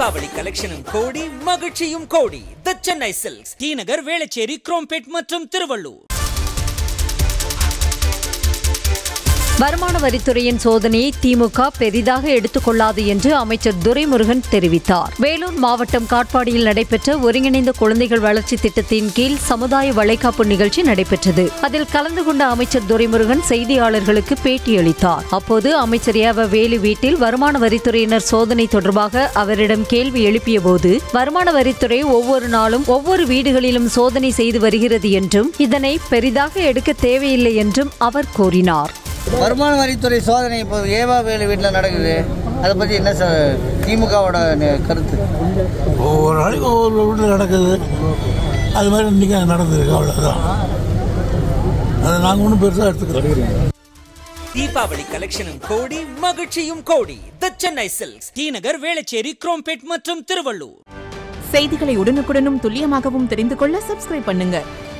தீபாவளி கலெக்ஷனும் கோடி மகிழ்ச்சியும் கோடி the Chennai Silks T Nagar Velachery Chromepet மற்றும் திருவள்ளூர் வருமான வரித்துறையின் சோதனையை திமுக பெரிதாக எடுத்துக்கொள்ளாது என்று அமைச்சர் துரைமுருகன் தெரிவித்தார் வேலூர் மாவட்டம் காட்பாடியில் நடைபெற்ற ஒருங்கிணைந்த குழந்தைகள் வளர்ச்சி திட்டத்தின் கீழ் சமுதாய வளைகாப்பு நிகழ்ச்சி நடைபெற்றது அதில் கலந்து கொண்ட அமைச்சர் துரைமுருகன் செய்தியாளர்களுக்கு பேட்டியளித்தார் அப்போது அமைச்சர் ஏவ வேலு வீட்டில் வருமான வரித்துறையினர் சோதனை தொடர்பாக அவரிடம் கேள்வி எழுப்பிய போது வருமான வரித்துறை ஒவ்வொரு நாளும் ஒவ்வொரு வீடுகளிலும் சோதனை செய்து வருகிறது என்றும் இதனை பெரிதாக எடுக்க தேவையில்லை என்றும் அவர் கூறினார் வருமான வரித்துறை சோதனை இப்போ ஏவா வேலு வீட்டில் நடக்குது அதை பற்றி என்ன சார் திமுகவோட ந- கருத்து ஒவ்வொரு நாளைக்கு ஒவ்வொரு வீட்டில் நடக்குது அது மாதிரி இன்றைக்கி நடந்திருக்கு அவ்வளோதான் அதை நாங்கள் ஒன்றும் பெருசாக எடுத்துக்கிறோம் தீபாவளி கலெக்ஷனும் கோடி மகிழ்ச்சியும் கோடி the Chennai Silks T Nagar Velachery Chromepet மற்றும் திருவள்ளூர் செய்திகளை உடனுக்குடனும் துல்லியமாகவும் தெரிந்து கொள்ள சப்ஸ்கிரைப் பண்ணுங்க